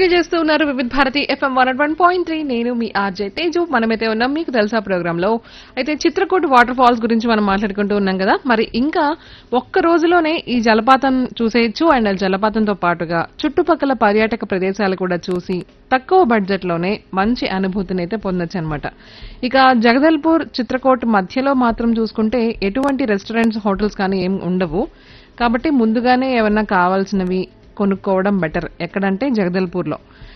continue చేస్తూ ఉన్నారు Vividh Bharati FM one one point three నేను మీ ఆర్జే తేజు మనమైతే ఉన్నాం మీకు తెలుసా ప్రోగ్రామ్ లో అయితే చిత్రకూట్ వాటర్ ఫాల్స్ గురించి మనం మాట్లాడుకుంటూ ఉన్నాం కదా మరి ఇంకా ఒక్క రోజులోనే ఈ జలపాతం చూసేయచ్చు అండ్ జలపాతంతో పాటుగా చుట్టుపక్కల పర్యాటక ప్రదేశాలు కూడా చూసి తక్కువ బడ్జెట్ లోనే మంచి అనుభూతిని అయితే పొందొచ్చు అనమాట ఇక జగదల్పూర్ చిత్రకూట్ మధ్యలో మాత్రం చూసుకుంటే ఎటువంటి రెస్టారెంట్స్ హోటల్స్ కానీ ఏం ఉండవు కాబట్టి ముందుగానే ఏమన్నా కావాల్సినవి కొనుక్కోవడం బెటర్ ఎక్కడంటే జగదల్పూర్లో